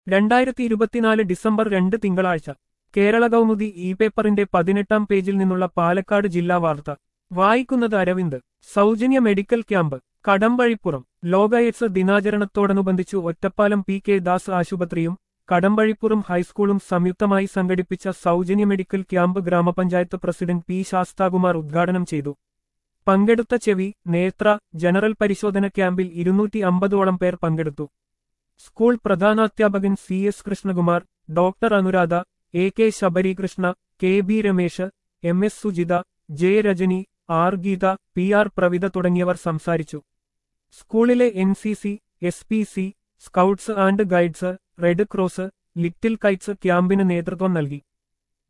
രണ്ടായിരത്തി ഇരുപത്തിനാല് ഡിസംബർ രണ്ട് തിങ്കളാഴ്ച കേരള കൗമുദി ഇ പേപ്പറിന്റെ പതിനെട്ടാം പേജിൽ നിന്നുള്ള പാലക്കാട് ജില്ലാ വാർത്ത വായിക്കുന്നത് അരവിന്ദ് സൗജന്യ മെഡിക്കൽ ക്യാമ്പ് കടമ്പഴിപ്പുറം ലോക എയ്ഡ്സ് ദിനാചരണത്തോടനുബന്ധിച്ചു ഒറ്റപ്പാലം പി കെ ദാസ് ആശുപത്രിയും കടമ്പഴിപ്പുറം ഹൈസ്കൂളും സംയുക്തമായി സംഘടിപ്പിച്ച സൗജന്യ മെഡിക്കൽ ക്യാമ്പ് ഗ്രാമപഞ്ചായത്ത് പ്രസിഡന്റ് പി ശാസ്താകുമാർ ഉദ്ഘാടനം ചെയ്തു പങ്കെടുത്ത ചെവി നേത്ര ജനറൽ പരിശോധന ക്യാമ്പിൽ ഇരുന്നൂറ്റി അമ്പതോളം പേർ പങ്കെടുത്തു സ്കൂൾ പ്രധാനാധ്യാപകൻ C S Krishnakumar doctor Anuradha A K Sabarikrishna K B Ramesh M S Sujitha J Rajani R Geetha P R Pravitha തുടങ്ങിയവർ സംസാരിച്ചു സ്കൂളിലെ N C C S P C scouts and guides Red Cross Little Kites ക്യാമ്പിന് നേതൃത്വം നൽകി